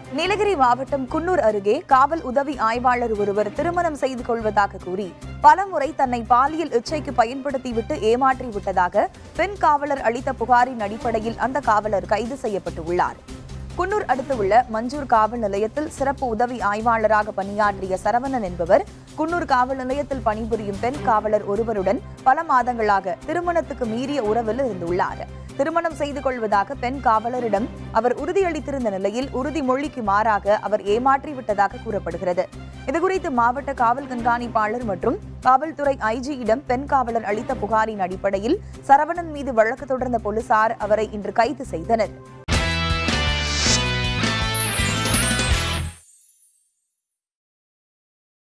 நீலகிரி மாவட்டம் குன்னூர் அருகே காவல் உதவி ஆய்வாளர் ஒருவர் திருமணம் செய்து கொள்வதாக கூறி பலமுறை தன்னை பாலியல் இச்சைக்கு பயன்படுத்திவிட்டு ஏமாற்றி விட்டதாக பெண் காவலர் அளித்த புகாரின் அடிப்படையில் அந்த காவலர் கைது செய்யப்பட்டுள்ளார் குன்னூர் அடுத்துள்ள மஞ்சூர் காவல் நிலையத்தில் சிறப்பு உதவி ஆய்வாளராக பணியாற்றிய சரவணன் என்பவர் குன்னூர் காவல் நிலையத்தில் பணிபுரியும் பெண் காவலர் ஒருவருடன் பல மாதங்களாக திருமணத்துக்கு மீறிய உறவில் இருந்துள்ளார் திருமணம் செய்து கொள்வதாக பெண் காவலரிடம் அவர் உறுதியளித்திருந்த நிலையில் உறுதிமொழிக்கு மாறாக அவர் ஏமாற்றி விட்டதாக கூறப்படுகிறது இதுகுறித்து மாவட்ட காவல் கண்காணிப்பாளர் மற்றும் காவல்துறை ஐஜியிடம் பெண் காவலர் அளித்த புகாரின் அடிப்படையில் சரவணன் மீது வழக்கு தொடர்ந்த போலீசார் அவரை இன்று கைது செய்தனர்